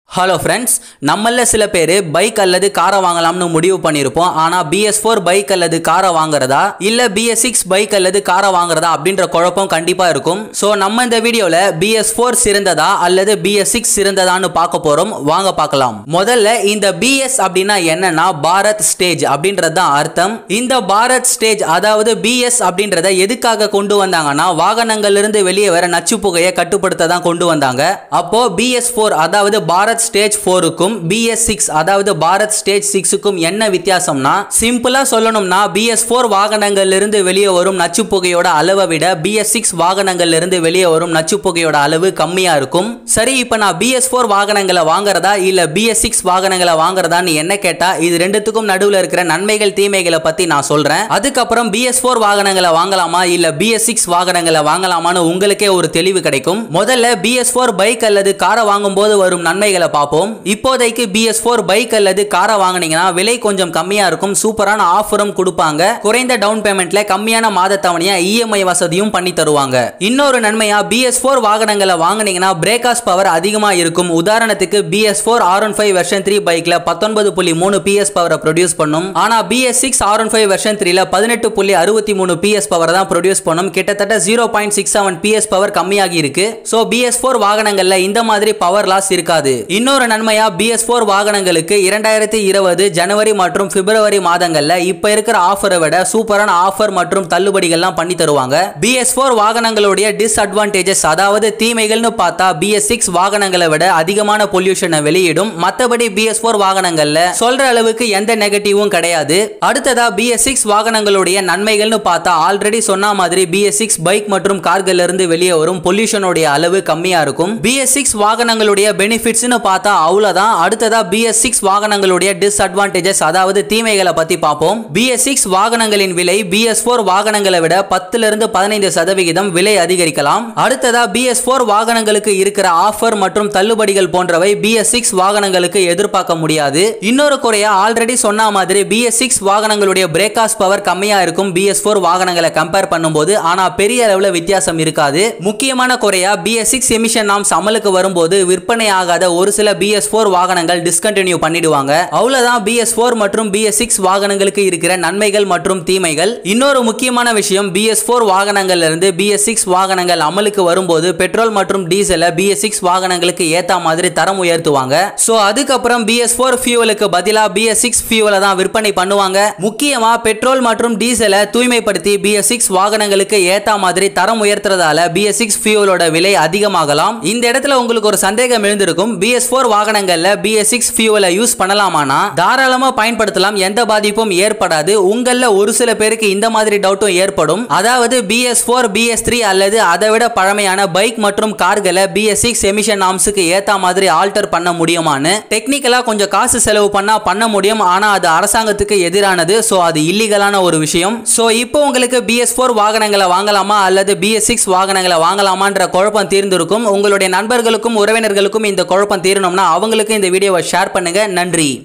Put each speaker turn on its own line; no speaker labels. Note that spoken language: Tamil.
ஹலோ ஃப்ரெண்ட்ஸ் நம்மள சில பேர் பைக் அல்லது காரை வாங்கலாம்னு முடிவு பண்ணியிருப்போம் ஆனால் பிஎஸ் ஃபோர் பைக் அல்லது காரை வாங்குறதா இல்லை பிஎஸ் சிக்ஸ் பைக் அல்லது காரை வாங்குறதா அப்படின்ற குழப்பம் கண்டிப்பாக இருக்கும் ஸோ நம்ம இந்த வீடியோவில் பிஎஸ் ஃபோர் சிறந்ததா அல்லது பிஎஸ் சிக்ஸ் சிறந்ததான்னு பார்க்க போகிறோம் வாங்க பார்க்கலாம் முதல்ல இந்த பிஎஸ் அப்படின்னா என்னன்னா பாரத் ஸ்டேஜ் அப்படின்றது தான் அர்த்தம் இந்த பாரத் ஸ்டேஜ் அதாவது பிஎஸ் அப்படின்றத எதுக்காக கொண்டு வந்தாங்கன்னா வாகனங்கள்ல வெளியே வர நச்சு புகையை கட்டுப்படுத்த தான் கொண்டு வந்தாங்க அப்போ பிஎஸ் ஃபோர் அதாவது பாரத் ஸ்டேஜ் ஃபோருக்கும் பிஎஸ் சிக்ஸ் அதாவது பாரத் ஸ்டேஜ் சிக்ஸுக்கும் என்ன வித்தியாசம்னா சிம்பிளா சொல்லணும்னா பிஎஸ் ஃபோர் வாகனங்கள்ல இருந்து வெளியே வரும் நச்சு புகையோட அளவை விட பிஎஸ் சிக்ஸ் வாகனங்கள்ல இருந்து வெளியே வரும் நச்சு புகையோட அளவு கம்மியா இருக்கும் சரி இப்போ நான் பிஎஸ் ஃபோர் வாகனங்களை வாங்குறதா இல்ல பிஎஸ் சிக்ஸ் வாகனங்களை வாங்குறதான்னு என்ன கேட்டா இது ரெண்டுத்துக்கும் நடுவில் இருக்கிற நன்மைகள் தீமைகளை பத்தி நான் சொல்றேன் அதுக்கப்புறம் பிஎஸ் ஃபோர் வாகனங்களை வாங்கலாமா இல்ல பிஎஸ் சிக்ஸ் வாகனங்களை வாங்கலாமான்னு உங்களுக்கே ஒரு தெளிவு கிடைக்கும் முதல்ல பிஎஸ் ஃபோர் பைக் அல்லது காரை வாங்கும்போது வரும் நன்மைகளை பார்ப்போம் இப்போதைக்கு பிஎஸ் ஃபோர் பைக் அல்லது காரை வாங்குனீங்கன்னா விலை கொஞ்சம் கம்மியா இருக்கும் சூப்பரான ஆஃபரும் கொடுப்பாங்க குறைந்த டவுன் பேமெண்ட்ல கம்மியான மாத தவணையா இஎம்ஐ வசதியும் பண்ணி தருவாங்க இன்னொரு நன்மையா பிஎஸ் ஃபோர் வாகனங்களை வாங்குனீங்கன்னா பிரேக்காஸ் பவர் அதிகமா இருக்கும் உதாரணத்துக்கு BS four R one five version three பைக்ல பத்தொன்பது புள்ளி மூணு பிஎஸ் பவரை ப்ரொடியூஸ் பண்ணும் ஆனா BS six R one five version த்ரீல பதினெட்டு புள்ளி அறுபத்தி மூணு பிஎஸ் பவர் தான் ப்ரொடியூஸ் பண்ணும் கிட்டத்தட்ட zero point six seven BS power கம்மியாகி இருக்கு ஸோ பிஎஸ் ஃபோர் வாகனங்கள்ல இந்த மாதிரி பவர் லாஸ் இருக்காது இன்னொரு நன்மையா பிஎஸ் ஃபோர் வாகனங்களுக்கு இரண்டாயிரத்தி இருபது ஜனவரி மற்றும் பிப்ரவரி மாதங்கள்ல இப்ப இருக்கிற ஆஃபரை விட சூப்பரான ஆஃபர் மற்றும் தள்ளுபடிகள்லாம் பண்ணி தருவாங்க பிஎஸ் ஃபோர் வாகனங்களுடைய டிஸ்அட்வான்டேஜஸ் அதாவது தீமைகள்னு பார்த்தா பிஎஸ் சிக்ஸ் வாகனங்களை விட அதிகமான பொல்யூஷனை வெளியிடும் மற்றபடி பிஎஸ் ஃபோர் வாகனங்கள்ல சொல்ற அளவுக்கு எந்த நெகட்டிவும் கிடையாது அடுத்ததா பிஎஸ் சிக்ஸ் வாகனங்களுடைய நன்மைகள்னு பார்த்தா ஆல்ரெடி சொன்ன மாதிரி பிஎஸ் சிக்ஸ் பைக் மற்றும் கார்கள்ல இருந்து வெளியே வரும் பொல்யூஷனுடைய அளவு கம்மியா இருக்கும் பிஎஸ் சிக்ஸ் வாகனங்களுடைய பெனிஃபிட்ஸ்னு பார்த்தா அவ்வளவுதான் அடுத்ததா பிஎஸ் சிக்ஸ் வாகனங்களுடைய டிஸ்அட்வான்டேஜஸ் அதாவது தீமைகளை பத்தி பார்ப்போம் பிஎஸ் சிக்ஸ் வாகனங்களின் விலை பிஎஸ் ஃபோர் வாகனங்களை விட பத்துல இருந்து பதினைந்து சதவிகிதம் விலை அதிகரிக்கலாம் அடுத்ததா பிஎஸ் ஃபோர் வாகனங்களுக்கு இருக்கிற ஆஃபர் மற்றும் தள்ளுபடிகள் போன்றவை பிஎஸ் சிக்ஸ் வாகனங்களுக்கு எதிர்பார்க்க முடியாது இன்னொரு குறையா ஆல்ரெடி சொன்ன மாதிரி பிஎஸ் சிக்ஸ் வாகனங்களுடைய பிரேக்காஸ் பவர் கம்மியா இருக்கும் பிஎஸ் ஃபோர் வாகனங்களை கம்பேர் பண்ணும்போது ஆனா பெரிய அளவுல வித்தியாசம் இருக்காது முக்கியமான குறையா பிஎஸ் சிக்ஸ் எமிஷன் நாம்ஸ் அமலுக்கு வரும்போது விற்பனை ஆகாத ஒரு சில பிஎஸ் ஃபோர் வாகனங்கள் டிஸ்கண்டினியூ பண்ணிடுவாங்க அவ்வளவுதான் பிஎஸ் ஃபோர் மற்றும் பிஎஸ் சிக்ஸ் வாகனங்களுக்கு இருக்கிற நன்மைகள் மற்றும் தீமைகள் இன்னொரு முக்கியமான விஷயம் பிஎஸ் ஃபோர் வாகனங்கள்ல இருந்து பிஎஸ் சிக்ஸ் வாகனங்கள் அமலுக்கு வரும்போது பெட்ரோல் மற்றும் டீசலை பிஎஸ் சிக்ஸ் வாகனங்களுக்கு ஏத்த மாதிரி தரம் உயர்த்துவாங்க சோ அதுக்கப்புறம் பிஎஸ் ஃபோர் ஃபியூவலுக்கு பதிலா பிஎஸ் சிக்ஸ் ஃபியூவலை தான் விற்பனை பண்ணுவாங்க முக்கியமா பெட்ரோல் மற்றும் டீசலை தூய்மைப்படுத்தி பிஎஸ் சிக்ஸ் வாகனங்களுக்கு ஏத்த மாதிரி தரம் உயர்த்துறதால பிஎஸ் சிக்ஸ் ஃபியூவலோட விலை அதிகமாகலாம் இந்த இடத்துல உங்களுக்கு ஒரு சந்தேகம் எழுந்திருக்கும் பிஎஸ் ஃபோர் வாகனங்கள்ல பிஎஸ் சிக்ஸ் ஃபியூவலை யூஸ் பண்ணலாமானா தாராளமா பயன்படுத்தலாம் எந்த பாதிப்பும் ஏற்படாது உங்கள ஒரு சில பேருக்கு இந்த மாதிரி டவுட்டும் ஏற்படும் அதாவது பிஎஸ் ஃபோர் பிஎஸ் த்ரீ அல்லது அதை விட பழமையான பைக் மற்றும் கார்களை பிஎஸ் சிக்ஸ் எமிஷன் நாம்ஸுக்கு ஏத்த மாதிரி ஆல்டர் பண்ண முடியுமான்னு டெக்னிக்கலா கொஞ்சம் காசு செலவு பண்ணா பண்ண முடியும் ஆனா அது அரசாங்கத்துக்கு எதிரானது ஸோ அது இல்லீகலான ஒரு விஷயம் ஸோ இப்போ உங்களுக்கு பிஎஸ் ஃபோர் வாகனங்களை வாங்கலாமா அல்லது பிஎஸ் சிக்ஸ் வாகனங்களை வாங்கலாமான்ற குழப்பம் தீர்ந்திருக்கும் உங்களுடைய நண்பர்களுக்கும் உறவினர்களுக்கும் இந்த குழப்பம் தீரணும்னா அவங்களுக்கு இந்த வீடியோவை ஷேர் பண்ணுங்க நன்றி